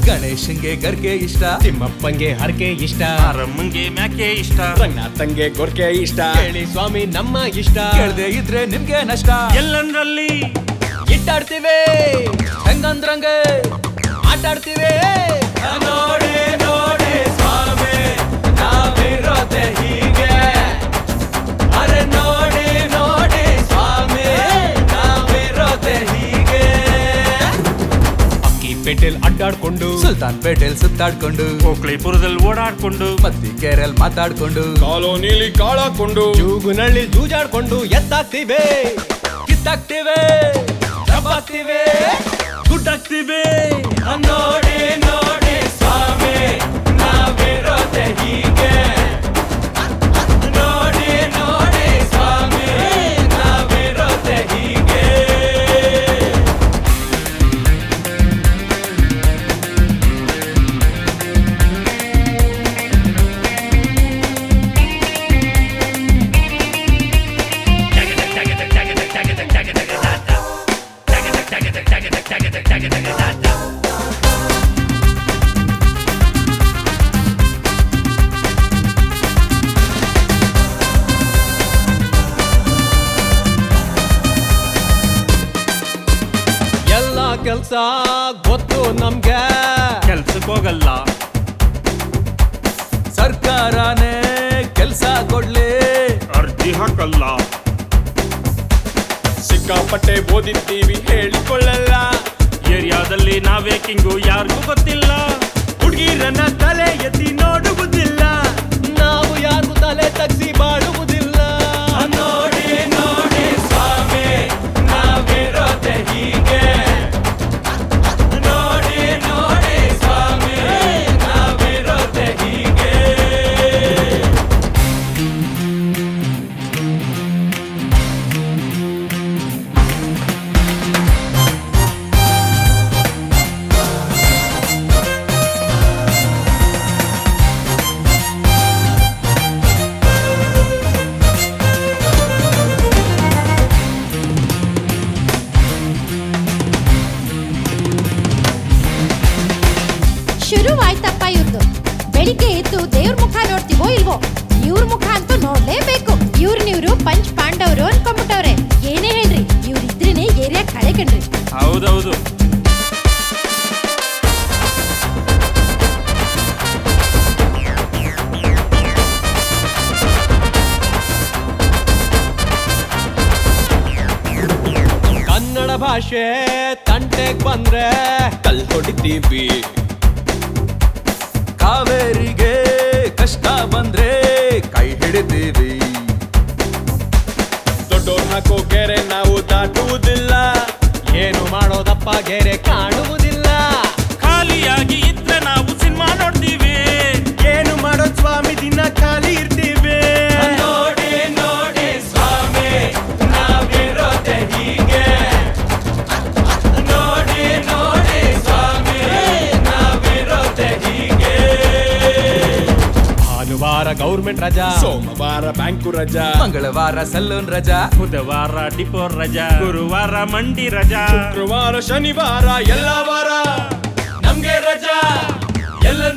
ಗಣೇಶಂಗೆ ಗರ್ಗೆ ಇಷ್ಟ ತಿಮ್ಮಪ್ಪಂಗೆ ಹರಕೆ ಇಷ್ಟ ಆರಮ್ಮಂಗೆ ಮ್ಯಾಕೆ ಇಷ್ಟ ರಂಗನಾಥಂಗೆ ಗೊರ್ಕೆ ಇಷ್ಟ ಹೇಳಿ ಸ್ವಾಮಿ ನಮ್ಮ ಇಷ್ಟ ಕೇಳ್ದೆ ಇದ್ರೆ ನಿಮ್ಗೆ ನಷ್ಟ ಎಲ್ಲಂದ್ರಲ್ಲಿ ಇಟ್ಟಾಡ್ತೀವಿ ಹೆಂಗಂದ್ರಂಗೆ ಆಟಾಡ್ತೀವಿ ನೋಡಿ ನೋಡಿ ಸ್ವಾಮಿ ನಾವಿರೋದೆ ಹೀಗೆ ಅರೆ ನೋಡಿ ನೋಡಿ ಸ್ವಾಮಿ ನಾವಿರೋದೆ ಹೀಗೆ ಅಕ್ಕಿ ಪೇಟೆಲ್ ಅಡ್ಡಾಡ್ಕೊಂಡು ಸುಲ್ತಾನ್ ಪೇಟೆಲ್ ಸುತ್ತಾಡ್ಕೊಂಡು ಓಕ್ಳಿಪುರದಲ್ಲಿ ಓಡಾಡ್ಕೊಂಡು ಮತ್ತಿ ಕೆರೆಲ್ ಮಾತಾಡ್ಕೊಂಡು ಕಾಲೋನಿಲಿ ಕಾಳಾಕೊಂಡು ಜೂಗುನಳ್ಳಿ ಜೂಜಾಡ್ಕೊಂಡು ಎತ್ತಾಗ್ತೀವಿ ಕಿತ್ತಾಕ್ತಿವೆ ದಬ್ಬಾಕ್ತಿವೆ ದುಡ್ಡಾಕ್ತೀವಿ ನೋಡಿ ನೋಡಿ ಸ್ವಾಮಿ ನಾವಿರೋದೆ ಹೀಗೆ ನೋಡಿ ನೋಡಿ ಸ್ವಾಮಿ ನಾವಿರೋದೆ ಹೀಗೆ ಎಲ್ಲ ಕೆಲ್ಸ ಗೊತ್ತು ನಮ್ಗೆ ಕೆಲ್ಸಕ್ಕೆ ಹೋಗಲ್ಲ ಸರ್ಕಾರನೇ ಕೆಲ್ಸ ಕೊಡ್ಲಿ ಅರ್ಜಿ ಹಾಕಲ್ಲ ಸಿಕ್ಕಾಪಟ್ಟೆ ಓದಿದ್ದೀವಿ ಹೇಳಿಕೊಳ್ಳಲ್ಲ ಏರಿಯಾದಲ್ಲಿ ನಾವೇ ಕಿಂಗು ಯಾರಿಗೂ ಗೊತ್ತಿಲ್ಲ ಹುಡುಗಿರನ್ನ ತಲೆ ಎತ್ತಿ ನೋಡುವುದಿಲ್ಲ ನಾವು ಯಾರಿಗೂ ತಲೆ ತಗ್ಸಿ ಬಾಳುವುದಿಲ್ಲ ನೋಡಿ ನೋಡಿ ಸ್ವಾಮಿ ನಾವಿರೋದೆ ಹೀಗೆ ನೋಡಿ ನೋಡಿ ಸ್ವಾಮಿ ನಾವಿರೋದೆ ಹೀಗೆ ಶುರುವಾಯ್ತಪ್ಪ ಇವ್ರದ್ದು ಬೆಳಿಗ್ಗೆ ಎದ್ದು ದೇವ್ರ ಮುಖ ನೋಡ್ತೀವೋ ಇಲ್ವೋ ಇವ್ರ ಮುಖ ಅಂತೂ ನೋಡ್ಲೇಬೇಕು ಇವ್ರನ್ನಿವ್ರು ಪಂಚ್ ಪಾಂಡವರು ಅನ್ಕೊಂಡ್ಬಿಟ್ಟವ್ರೆ ಏನೇ ಹೇಳ್ರಿ ಇವ್ರ ಇದ್ರೇನೆ ಏರಿಯಾ ಕಳೆ ಕಣ್ರಿ ಹೌದೌದು ಕನ್ನಡ ಭಾಷೆ ತಂಟೆಗ್ ಬಂದ್ರೆ ಕಲ್ ಹೊಡಿತೀವಿ ಕಾವೇರಿಗೆ ಕಷ್ಟ ಬಂದ್ರೆ ಕೈ ಹಿಡಿತೀವಿ ದೊಡ್ಡೋರ್ ಹಾಕೋ ಗೆರೆ ನಾವು ದಾಟುವುದಿಲ್ಲ ಏನು ಮಾಡೋದಪ್ಪ ಗೆರೆ ಕಾಣುವುದಿಲ್ಲ ಖಾಲಿಯಾಗಿ ಇದ್ರೆ ನಾವು ಸಿನಿಮಾ ನೋಡ್ತೀವಿ ಏನು ಮಾಡೋದ್ ಸ್ವಾಮಿ ದಿನ ಖಾಲಿ ಇರ್ತೀವಿ ನೋಡಿ ನೋಡಿ ಸ್ವಾಮಿ ನಾವಿರೋದೆ ಹೀಗೆ ನೋಡಿ ನೋಡಿ ಸ್ವಾಮಿ ನಾವಿರೋದೆ ಹೀಗೆ ಭಾನುವಾರ ಗೌರ್ಮೆಂಟ್ ರಜಾ ಸೋಮವಾರ ಬ್ಯಾಂಕು ರಜಾ ಮಂಗಳವಾರ ಸಲ್ಲೂನ್ ರಜಾ ಬುಧವಾರ ಡಿಪೋ ರಜಾ ಗುರುವಾರ ಮಂಡಿ ರಜಾ ಶುಕ್ರವಾರ ಶನಿವಾರ ಎಲ್ಲ ವಾರ ನಮ್ಗೆ ರಜಾ ಎಲ್ಲ